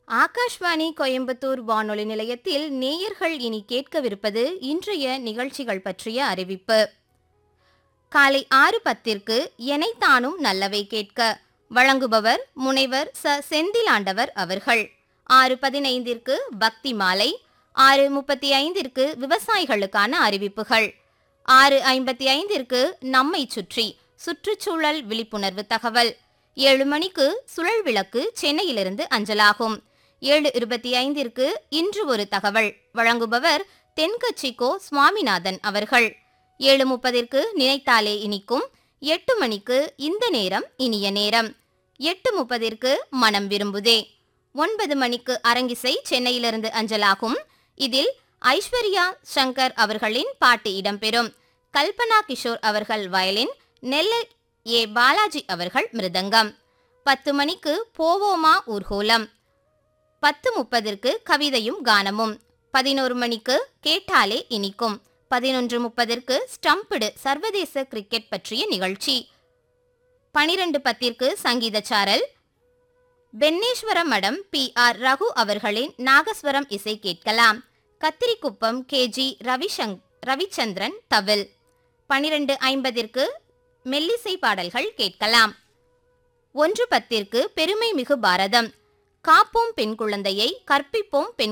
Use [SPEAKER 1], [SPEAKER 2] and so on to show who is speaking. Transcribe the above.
[SPEAKER 1] ஆகாஷ்வாணி கோயம்புத்தூர் வானொலி நிலையத்தில் நேயர்கள் இனி கேட்கவிருப்பது இன்றைய நிகழ்ச்சிகள் பற்றிய அறிவிப்பு காலை ஆறு பத்திற்கு எனைத்தானும் நல்லவை கேட்க வழங்குபவர் முனைவர் ச செந்திலாண்டவர் அவர்கள் ஆறு பதினைந்திற்கு பக்தி மாலை ஆறு முப்பத்தி ஐந்திற்கு விவசாயிகளுக்கான அறிவிப்புகள் ஆறு ஐம்பத்தி ஐந்திற்கு நம்மை சுற்றி சுற்றுச்சூழல் விழிப்புணர்வு தகவல் ஏழு மணிக்கு சுழல் விளக்கு சென்னையிலிருந்து அஞ்சலாகும் ஏழு இருபத்தி ஐந்திற்கு இன்று ஒரு தகவல் வழங்குபவர் தென்கட்சிக்கோ சுவாமிநாதன் அவர்கள் ஏழு முப்பதிற்கு நினைத்தாலே இனிக்கும் எட்டு மணிக்கு இந்த நேரம் இனிய நேரம் எட்டு முப்பதிற்கு மனம் விரும்புதே ஒன்பது மணிக்கு அரங்கிசை சென்னையிலிருந்து அஞ்சலாகும் இதில் ஐஸ்வர்யா சங்கர் அவர்களின் பாட்டு இடம்பெறும் கல்பனா கிஷோர் அவர்கள் வயலின் நெல்லை ஏ பாலாஜி அவர்கள் மிருதங்கம் பத்து மணிக்கு போவோமா ஊர்கோலம் பத்து முப்பதிற்கு கவிதையும் கானமும் பதினோரு மணிக்கு கேட்டாலே இனிக்கும் பதினொன்று முப்பதிற்கு ஸ்டம்பிடு சர்வதேச கிரிக்கெட் பற்றிய நிகழ்ச்சி பனிரெண்டு பத்திற்கு சங்கீத சாரல் பென்னேஸ்வர மடம் பி ஆர் ரகு அவர்களின் நாகஸ்வரம் இசை கேட்கலாம் கத்திரிக்குப்பம் கே ஜி ரவிசங் ரவிச்சந்திரன் தவில் பனிரெண்டு ஐம்பதிற்கு மெல்லிசை பாடல்கள் கேட்கலாம் ஒன்று பத்திற்கு பெருமை மிகு பாரதம் காப்போம் பெண் குழந்தையை கற்பிப்போம் பெண்